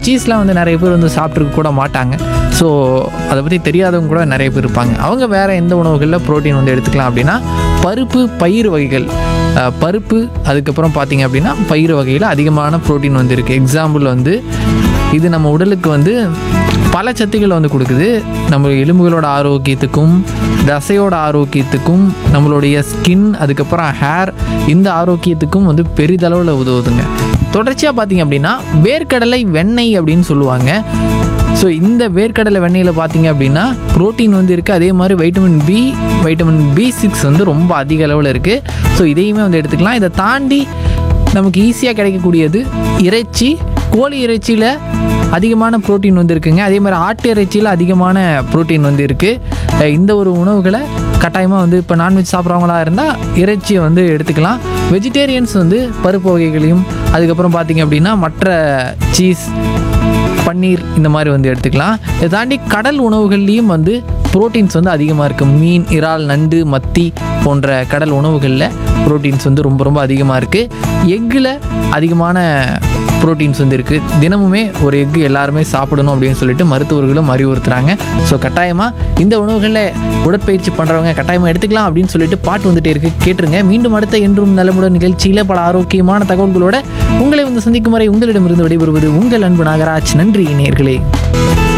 சீஸ்லாம் வந்து நிறைய பேர் வந்து சாப்பிட்ருக்க கூட மாட்டாங்க ஸோ அதை பற்றி தெரியாதவங்க கூட நிறைய பேர் இருப்பாங்க அவங்க வேறு எந்த உணவுகளில் புரோட்டீன் வந்து எடுத்துக்கலாம் அப்படின்னா பருப்பு பயிர் வகைகள் அஹ், பருப்பு அதுக்கப்புறம் பார்த்தீங்க அப்படின்னா பயிர் வகையில் அதிகமான புரோட்டீன் வந்து இருக்குது எக்ஸாம்பிள் வந்து இது நம்ம உடலுக்கு வந்து பல சத்துக்களை வந்து கொடுக்குது நம்ம எலும்புகளோட ஆரோக்கியத்துக்கும் தசையோட ஆரோக்கியத்துக்கும் நம்மளுடைய ஸ்கின் அதுக்கப்புறம் ஹேர் இந்த ஆரோக்கியத்துக்கும் வந்து பெரிதளவில் உதவுதுங்க தொடர்ச்சியாக பார்த்தீங்க அப்படின்னா வேர்க்கடலை வெண்ணெய் அப்படின்னு சொல்லுவாங்க ஸோ இந்த வேர்க்கடலை வெண்ணெயில் பார்த்தீங்க அப்படின்னா புரோட்டீன் வந்து இருக்குது அதே மாதிரி vitamin B vitamin B six வந்து ரொம்ப அதிக அளவில் இருக்குது ஸோ இதையுமே வந்து எடுத்துக்கலாம் இதை தாண்டி நமக்கு ஈஸியாக கிடைக்கக்கூடியது இறைச்சி கோழி இறைச்சியில் அதிகமான புரோட்டீன் வந்து இருக்குங்க அதே மாதிரி ஆட்டு இறைச்சியில் அதிகமான புரோட்டீன் வந்து இருக்குது இந்த ஒரு உணவுகளை கட்டாயமாக வந்து இப்போ நான்வெஜ் சாப்பிட்றவங்களா இருந்தால் இறைச்சியை வந்து எடுத்துக்கலாம் வெஜிடேரியன்ஸ் வந்து பருப்பு வகைகளையும் அதுக்கப்புறம் பார்த்தீங்க அப்படின்னா மற்ற சீஸ் பன்னீர் இந்த மாதிரி வந்து எடுத்துக்கலாம் இதை தாண்டி கடல் உணவுகள்லேயும் வந்து புரோட்டீன்ஸ் வந்து அதிகமாக இருக்குது மீன் இறால் நண்டு மத்தி போன்ற கடல் உணவுகளில் புரோட்டீன்ஸ் வந்து ரொம்ப ரொம்ப அதிகமாக இருக்குது எக்கில் அதிகமான புரோட்டீன்ஸ் வந்து இருக்குது தினமுமே ஒரு எக்கு எல்லாருமே சாப்பிடணும் அப்படின்னு சொல்லிட்டு மருத்துவர்களும் அறிவுறுத்துறாங்க ஸோ கட்டாயமாக இந்த உணவுகளில் உடற்பயிற்சி பண்ணுறவங்க கட்டாயமாக எடுத்துக்கலாம் அப்படின்னு சொல்லிட்டு பாட்டு வந்துட்டே இருக்கு கேட்டுருங்க மீண்டும் அடுத்த என்றும் நலமுடன் நிகழ்ச்சியில் பல ஆரோக்கியமான தகவல்களோட உங்களை வந்து சந்திக்கும் வரை உங்களிடமிருந்து விடைபெறுவது உங்கள் அன்பு நாகராஜ் நன்றி நேர்களே